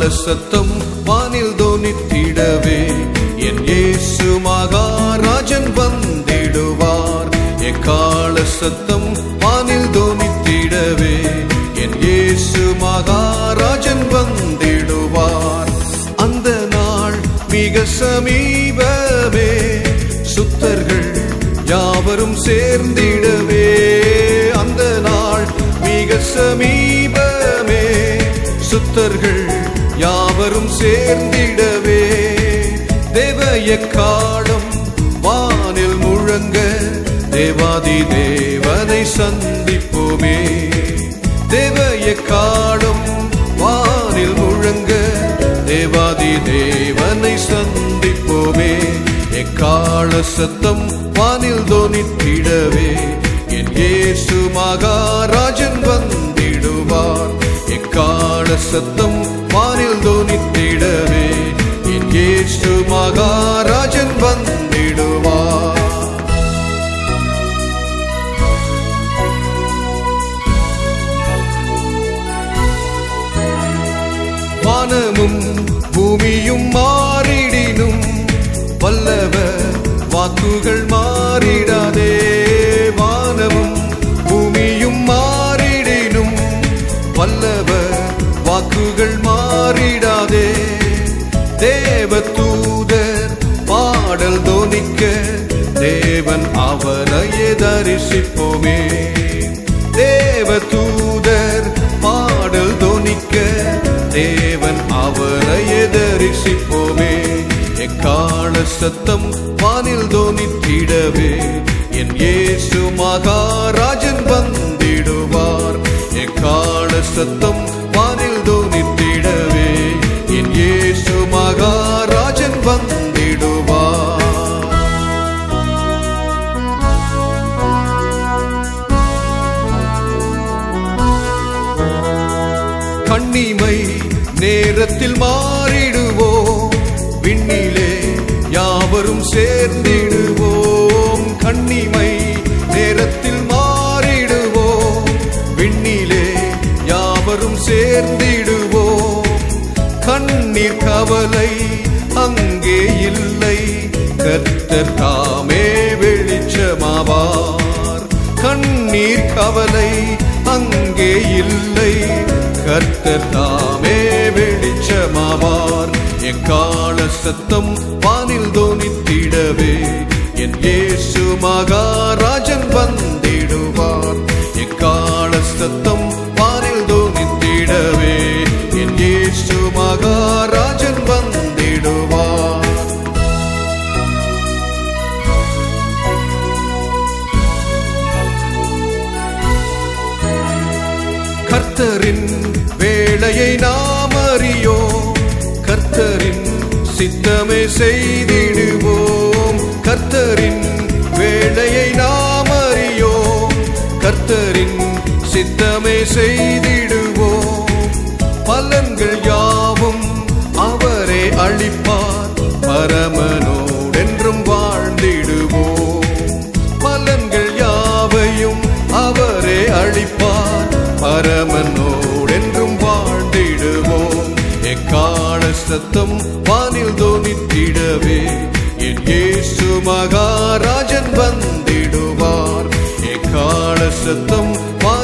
சத்தம் வானில் தோனித்திடவே என் இயேசு மகாராஜன் வந்திடுவார் எக்கால சத்தம் வானில் தோனித்திடவே என் இயேசு மகாராஜன் வந்திடுவார் அந்த நாள் மிக சமீபமே சுத்தர்கள் யாவரும் சேர்ந்திடவே அந்த நாள் மிக சமீபமே சுத்தர்கள் யாவரும் சேர்ந்திடவே தேவய காலம் வானில் முழங்க தேவாதி தேவனை சந்திப்போமே தேவய காலம் வானில் முழங்க தேவாதி தேவனை சந்திப்போமே எக்கால சத்தம் வானில் தோனித்திடவே என் இயேசு மகாராஜன் வந்திடுவார் எக்கால சத்தம் வானில் தோனித்திடவே என் இயேசு மகாராஜன் வந்திடுவார் வானமும் பூமியும் மாறிடினும் வல்லவ வாக்குகள் மாறிடாதே வானமும் பூமியும் மாறிடினும் வல்லவ வாக்குகள் மாறிடாதே தேவ தூதர் பாடல் தோனிக்க தேவன் அவரையே தரிசிப்போமே தேவ தூதர் பாடல் தோனிக்க தேவன் அவரையே தரிசிப்போமே எக்கால சத்தம் வானில் தோனித்திடவே என் இயேசு மகாராஜன் வந்திடுவார் எக்கால சத்தம் வானில் தோனித்திடவே என் இயேசு மகாராஜன் வந்திடுவார் கண்ணிமை நேரத்தில் மாறிடுவோம் விண்ணிலே யாவரும் சேர்ந்திடுவோம் கண்ணிமை நேரத்தில் மாறிடுவோம் விண்ணிலே யாவரும் சேர்ந்திடுவோம் கண்ணீர் கவலை அங்கே இல்லை கர்த்தர் தாமே வெளிச்சமாவார் கண்ணீர் கவலை அங்கே இல்லை கர்த்தர் தாமே வெளிச்சமாவார் எக்கால சத்தம் வானில் தோனித்திடவே என் இயேசு மகாராஜன் வந்திடுவார் எக்கால சத்தம் வானில் தோனித்திடவே என் இயேசு மகாராஜன் வந்திடுவார் கர்த்தரின் வேளையை நாம் அறியோ கர்த்தரின் சித்தமே செய்திடுவோம் கர்த்தரின் வேளையை நாம் அறியோ கர்த்தரின் சித்தமே செய்திடுவோம் பலன்கள் யாவும் அவரே அளிப்பார் பரமனோடென்றும் வாழ்ந்திடுவோம் பலன்கள் யாவையும் அவரே அளிப்பார் பரமனோடென்றும் வாழ்ந்திடுவோம் எக்கால சத்தம் வானில் தோனித்திடவே என் இயேசு மகாராஜன் வந்திடுவார் எக்கால சத்தம் வானில்